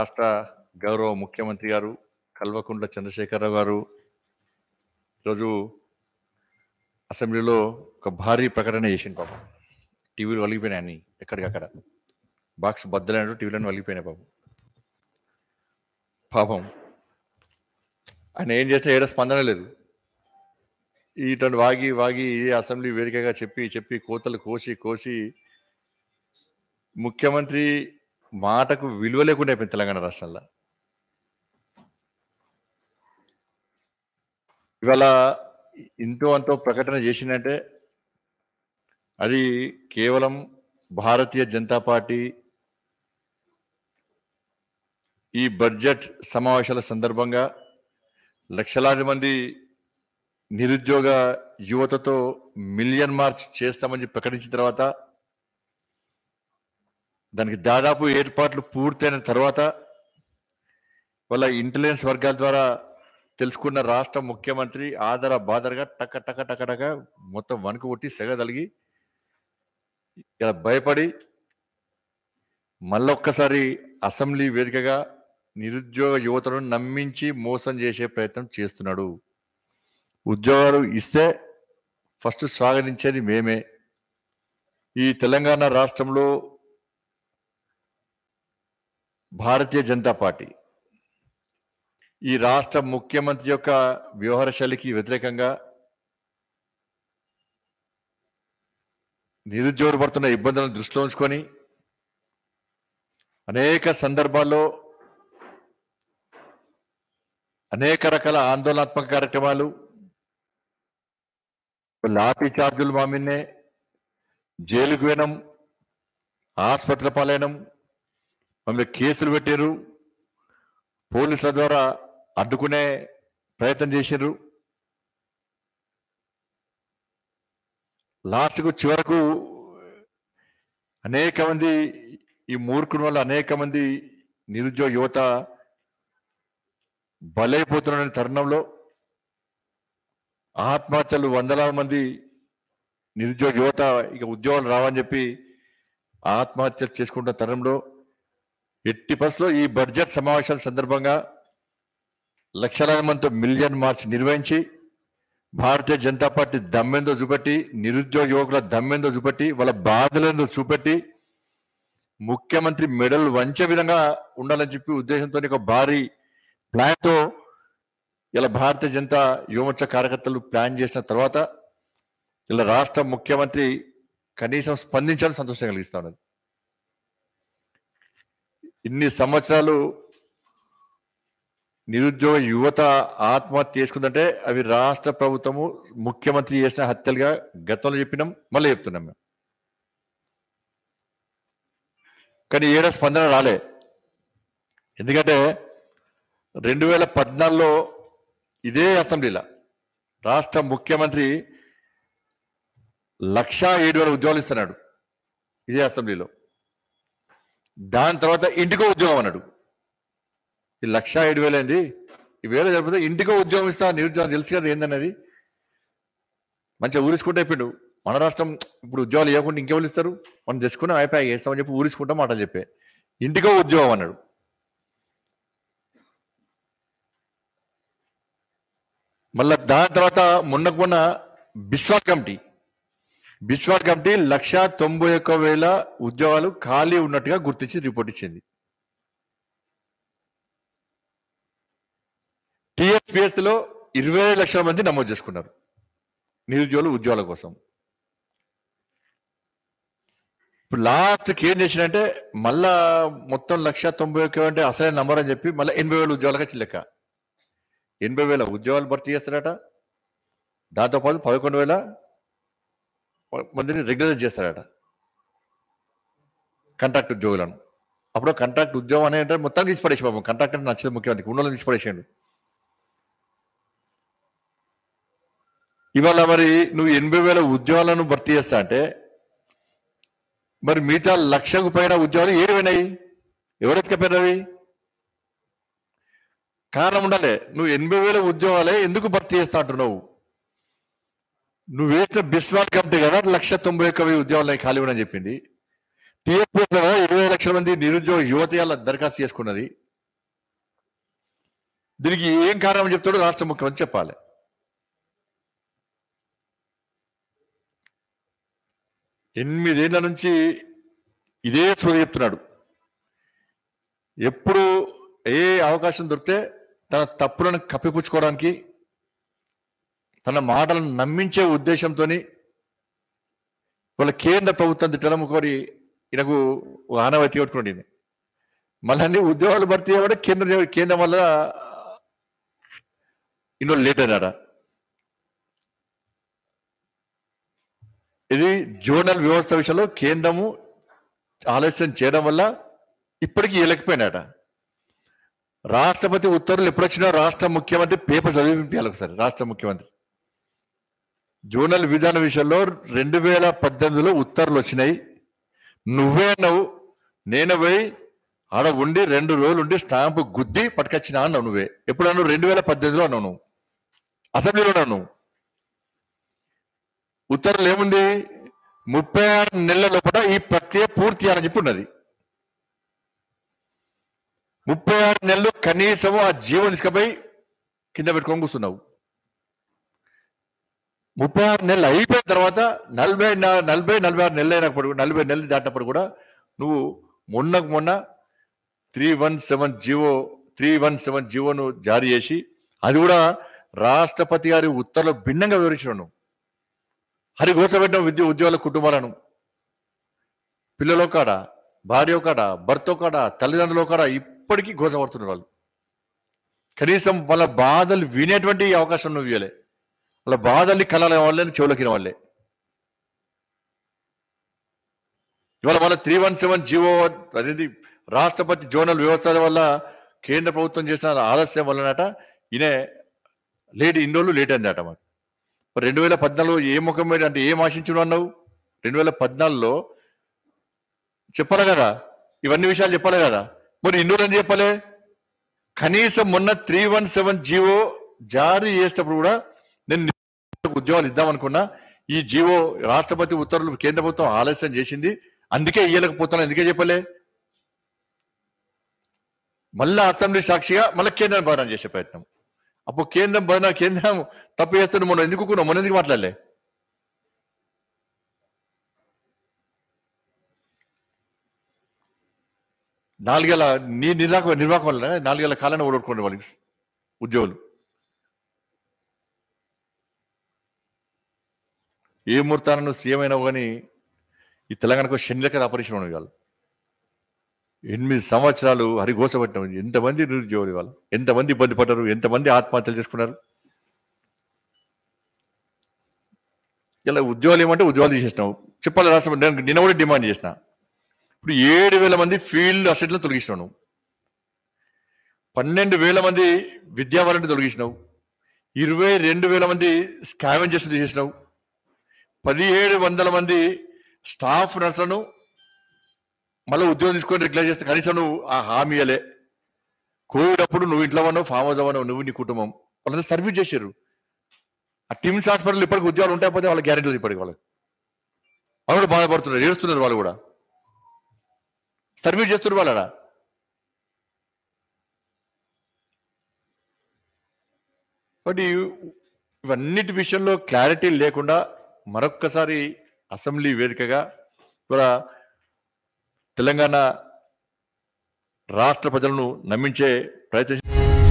రాష్ట్ర గౌరవ ముఖ్యమంత్రి గారు కల్వకుంట్ల చంద్రశేఖరరావు గారు ఈరోజు అసెంబ్లీలో ఒక భారీ ప్రకటన చేసింది పాపం టీవీలు వలిగిపోయినాయి అన్ని ఎక్కడికక్కడ బాక్స్ బద్దలైనట్టు టీవీలను వలిగిపోయినాయి పాపం పాపం ఆయన ఏం చేసినా ఏడ స్పందన లేదు ఇటువంటి వాగి వాగి ఈ అసెంబ్లీ వేదికగా చెప్పి చెప్పి కోతలు కోసి కోసి ముఖ్యమంత్రి మాటకు విలువ లేకుండా అయిపోయింది తెలంగాణ రాష్ట్రంలో ఇవాళ ఇంతో అంతో ప్రకటన చేసిందంటే అది కేవలం భారతీయ జనతా పార్టీ ఈ బడ్జెట్ సమావేశాల సందర్భంగా లక్షలాది మంది నిరుద్యోగ యువతతో మిలియన్ మార్చ్ చేస్తామని చెప్పి ప్రకటించిన తర్వాత దానికి దాదాపు ఏర్పాట్లు పూర్తయిన తర్వాత వాళ్ళ ఇంటెలిజెన్స్ వర్గాల ద్వారా తెలుసుకున్న రాష్ట్ర ముఖ్యమంత్రి ఆదర బాదరగా టక టక టక టక మొత్తం వణుకు కొట్టి సెగ తలిగి ఇలా భయపడి మళ్ళొక్కసారి అసెంబ్లీ వేదికగా నిరుద్యోగ యువతను నమ్మించి మోసం చేసే ప్రయత్నం చేస్తున్నాడు ఉద్యోగాలు ఇస్తే ఫస్ట్ స్వాగతించేది మేమే ఈ తెలంగాణ రాష్ట్రంలో భారతీయ జనతా పార్టీ ఈ రాష్ట్ర ముఖ్యమంత్రి యొక్క వ్యవహార శైలికి వ్యతిరేకంగా నిరుద్యోగులు పడుతున్న ఇబ్బందులను దృష్టిలో ఉంచుకొని అనేక సందర్భాల్లో అనేక రకాల ఆందోళనాత్మక కార్యక్రమాలు లాఠీ చార్జులు మామిన్నే జైలుకు పోయినాం ఆసుపత్రి పాలైనం మమ్మల్ని కేసులు పెట్టారు పోలీసుల ద్వారా అడ్డుకునే ప్రయత్నం చేశారు లాస్ట్కు చివరకు అనేక మంది ఈ మూర్ఖుని వల్ల అనేక మంది నిరుద్యోగ యువత బలైపోతున్న తరుణంలో ఆత్మహత్యలు వందలాది మంది నిరుద్యోగ యువత ఇక ఉద్యోగాలు రావని చెప్పి ఆత్మహత్యలు చేసుకుంటున్న తరుణంలో ఎట్టి పరిస్థితుల్లో ఈ బడ్జెట్ సమావేశాల సందర్భంగా లక్షలాది మందితో మిలియన్ మార్చ్ నిర్వహించి భారతీయ జనతా పార్టీ దమ్మెందో చూపెట్టి నిరుద్యోగ యువకుల దమ్మెందో చూపెట్టి వాళ్ళ బాధలేందో చూపెట్టి ముఖ్యమంత్రి మెడల్ వంచే విధంగా ఉండాలని చెప్పి ఉద్దేశంతో ఒక భారీ ప్లాన్తో ఇలా భారతీయ జనతా యువమోర్చా కార్యకర్తలు ప్లాన్ చేసిన తర్వాత ఇలా రాష్ట్ర ముఖ్యమంత్రి కనీసం స్పందించడం సంతోషం కలిగిస్తా ఉన్నది ఇన్ని సంవత్సరాలు నిరుద్యోగ యువత ఆత్మహత్య చేసుకుందంటే అవి రాష్ట్ర ప్రభుత్వము ముఖ్యమంత్రి చేసిన హత్యలుగా గతంలో చెప్పినాం మళ్ళీ చెప్తున్నాం మేము కానీ ఏడా స్పందన రాలే ఎందుకంటే రెండు వేల పద్నాలుగులో ఇదే అసెంబ్లీలో రాష్ట్ర ముఖ్యమంత్రి లక్షా ఏడు వేల ఉద్యోగాలు ఇస్తున్నాడు ఇదే అసెంబ్లీలో దాని తర్వాత ఇంటికో ఉద్యోగం అన్నాడు ఈ లక్ష ఏడు వేలు ఏంది ఈ వేరే జరిపితే ఇంటికో ఉద్యోగం ఇస్తా నిరుద్యోగం తెలుసు కదా ఏందన్నది మంచిగా ఊరించుకుంటే అయిపోయిండు మన రాష్ట్రం ఇప్పుడు ఉద్యోగాలు ఇవ్వకుండా ఇంకెవరు ఇస్తారు మనం తెచ్చుకున్నాం అయిపోయి వేస్తామని చెప్పి ఊరించుకుంటాం మాటలు చెప్పే ఇంటికో ఉద్యోగం అన్నాడు మళ్ళా దాని తర్వాత మొన్నకు మొన్న బిస్వాల్ కమిటీ బిస్వాల్ కమిటీ లక్ష తొంభై ఒక్క వేల ఉద్యోగాలు ఖాళీ ఉన్నట్టుగా గుర్తించి రిపోర్ట్ ఇచ్చింది టిఎస్పిఎస్ లో ఇరవై లక్షల మంది నమోదు చేసుకున్నారు నిరుద్యోగులు ఉద్యోగాల కోసం ఇప్పుడు లాస్ట్కి ఏం చేసినంటే మళ్ళా మొత్తం లక్ష తొంభై ఒక్క అంటే అసలైన నంబర్ అని చెప్పి మళ్ళీ ఎనభై వేల ఉద్యోగాలకు వచ్చి లెక్క ఎనభై వేల ఉద్యోగాలు భర్తీ చేస్తారట దాంతోపాటు పదకొండు వేల మందిని రెగ్యులర్ చేస్తారట కాంట్రాక్ట్ ఉద్యోగులను అప్పుడు కాంట్రాక్ట్ ఉద్యోగం అనే అంటే మొత్తం తీసి పడేసి పాపం కాంట్రాక్ట్ అంటే నచ్చదు ముఖ్యమంత్రి ఉండలో తీసి పడేసాడు ఇవాళ మరి నువ్వు ఎనభై వేల ఉద్యోగాలను భర్తీ చేస్తా అంటే మరి మిగతా లక్షకు పైన ఉద్యోగాలు ఏడువైనాయి ఎవరెత్తుకపోయినవి కారణం ఉండాలి నువ్వు ఎనభై వేల ఉద్యోగాలే ఎందుకు భర్తీ చేస్తా అంటున్నావు నువ్వు వేసిన బిస్వాల్ కమిటీ కదా లక్ష తొంభై ఒక్క వెయ్యి ఉద్యోగాలు ఖాళీ ఉండని చెప్పింది టీఎఫ్ఎస్ ఇరవై లక్షల మంది నిరుద్యోగ యువత ఇవాళ దరఖాస్తు చేసుకున్నది దీనికి ఏం కారణం చెప్తాడో రాష్ట్ర ముఖ్యమంత్రి చెప్పాలి ఎనిమిదేళ్ల నుంచి ఇదే ఫ్లో చెప్తున్నాడు ఎప్పుడు ఏ అవకాశం దొరికితే తన తప్పులను కప్పిపుచ్చుకోవడానికి తన మాటలను నమ్మించే ఉద్దేశంతో వాళ్ళ కేంద్ర ప్రభుత్వం తిట్టడం ఒకటి ఈయనకు ఒక ఆనవాయితీ కొట్టుకోండి మళ్ళీ అన్ని ఉద్యోగాలు భర్తీ చేయబడి కేంద్ర కేంద్రం వల్ల ఇన్నో లేట్ అయినారా ఇది జోనల్ వ్యవస్థ విషయంలో కేంద్రము ఆలస్యం చేయడం వల్ల ఇప్పటికీ ఇవ్వలేకపోయినాడ రాష్ట్రపతి ఉత్తర్వులు ఎప్పుడొచ్చినా రాష్ట్ర ముఖ్యమంత్రి పేపర్ చదివించాలి ఒకసారి రాష్ట్ర ముఖ్యమంత్రి జోనల్ విధాన విషయంలో రెండు వేల పద్దెనిమిదిలో ఉత్తర్వులు వచ్చినాయి నువ్వే అన్నావు నేను పోయి ఆడ ఉండి రెండు రోజులు ఉండి స్టాంపు గుద్ది పట్టుకొచ్చినా అన్నావు నువ్వే ఎప్పుడు అన్నావు రెండు వేల పద్దెనిమిదిలో అన్నావు నువ్వు అసెంబ్లీలో అన్నావు నువ్వు ఉత్తర్వులు ఏముంది ముప్పై ఆరు నెలల లోపల ఈ ప్రక్రియ పూర్తి చేయాలని చెప్పి ఉన్నది ముప్పై ఆరు నెలలు కనీసం ఆ జీవం తీసుకుపోయి కింద పెట్టుకొని కూర్చున్నావు ముప్పై ఆరు నెలలు అయిపోయిన తర్వాత నలభై నా- నలభై నలభై ఆరు నెలలు అయినప్పుడు నలభై నెలలు దాటినప్పుడు కూడా నువ్వు మొన్నకు మొన్న three one seven GO three one seven జీవోను జారీ చేసి అది కూడా రాష్ట్రపతి గారి ఉత్తర్వులు భిన్నంగా వివరించడం నువ్వు హరి కూర్చోబెట్టిన విద్య ఉద్యోగుల కుటుంబాలను పిల్లల కాడ భార్య కాడ భర్త కాడ తల్లిదండ్రుల కాడ ఇప్పటికీ గోసపడుతున్నారు వాళ్ళు కనీసం వాళ్ళ బాధలు వినేటువంటి అవకాశం నువ్వు ఇవ్వలే వాళ్ళ బాధల్ని కలాల వాళ్ళే చెవులకిన వాళ్ళే ఇవాళ వాళ్ళ త్రీ వన్ సెవెన్ జీవో అదేంటి రాష్ట్రపతి జోనల్ వ్యవస్థల వల్ల కేంద్ర ప్రభుత్వం చేసిన ఆలస్యం వల్లనట ఈయన లేట్ ఇన్ని రోజులు లేట్ అయిందట మరి మరి రెండు వేల పద్నాలుగు ఏ ముఖం మీద అంటే ఏం ఆశించడం అన్నావు రెండు వేల పద్నాలుగులో చెప్పాలి కదా ఇవన్నీ విషయాలు చెప్పాలి కదా మరి ఇన్ని రోజులు చెప్పలే కనీసం మొన్న త్రీ వన్ సెవెన్ జీవో జారీ చేసేటప్పుడు కూడా నేను ఉద్యోగాలు ఇద్దామనుకున్నా ఈ జీవో రాష్ట్రపతి ఉత్తర్వులు కేంద్ర ప్రభుత్వం ఆలస్యం చేసింది అందుకే ఇయ్యలేకపోతున్నా ఎందుకే చెప్పలే మళ్ళా అసెంబ్లీ సాక్షిగా మళ్ళీ కేంద్రం బదనం చేసే ప్రయత్నం అప్పుడు కేంద్రం బదన కేంద్రం తప్పు చేస్తుంది మొన్న ఎందుకు కూర్చున్నావు? మొన్న ఎందుకు మాట్లాడలే నాలుగేళ్ళ నీ నిర్వాహకం నిర్వాహకం వల్ల నాలుగేళ్ల కాలాన్ని ఓడగొట్టుకోండి వాళ్ళకి ఉద్యోగులు ఏ ముహూర్తాలను సీఎం అయినావు కానీ ఈ తెలంగాణకు శనిలక ఆపరేషన్ ఉండదు వాళ్ళు ఎనిమిది సంవత్సరాలు హరిఘోషపట్టిన ఎంతమంది నిరుద్యోగులు వాళ్ళు ఎంతమంది ఇబ్బంది పడ్డారు ఎంతమంది ఆత్మహత్యలు చేసుకున్నారు ఇలా ఉద్యోగాలు ఏమంటే ఉద్యోగాలు చేసేసినావు చెప్పాలి రాష్ట్రం నేను నిన్న కూడా డిమాండ్ చేసిన ఇప్పుడు ఏడు వేల మంది ఫీల్డ్ అసెట్లు తొలగించినావు నువ్వు. పన్నెండు వేల మంది విద్యావారిని తొలగించినావు ఇరవై రెండు వేల మంది స్కావెంజర్స్ తీసేసినావు పదిహేడు వందల మంది స్టాఫ్ నర్సులను మళ్ళీ ఉద్యోగం తీసుకొని రెగ్యులర్ చేస్తే కనీసం నువ్వు ఆ హామీ ఇయ్యలే కోవిడ్ అప్పుడు నువ్వు ఇంట్లో ఉన్నావు ఫామ్ హౌస్ అవ్వను నువ్వు నీ కుటుంబం వాళ్ళంతా సర్వీస్ చేశారు ఆ టిమ్స్ హాస్పిటల్ ఇప్పటికి ఉద్యోగాలు ఉంటాయిపోతే వాళ్ళ గ్యారెంటీ ఇప్పటికి వాళ్ళకి వాళ్ళు కూడా బాధపడుతున్నారు ఏడుస్తున్నారు వాళ్ళు కూడా సర్వీస్ చేస్తున్నారు వాళ్ళడా కాబట్టి ఇవన్నిటి విషయంలో క్లారిటీ లేకుండా మరొక్కసారి అసెంబ్లీ వేదికగా కూడా తెలంగాణ రాష్ట్ర ప్రజలను నమ్మించే ప్రయత్నం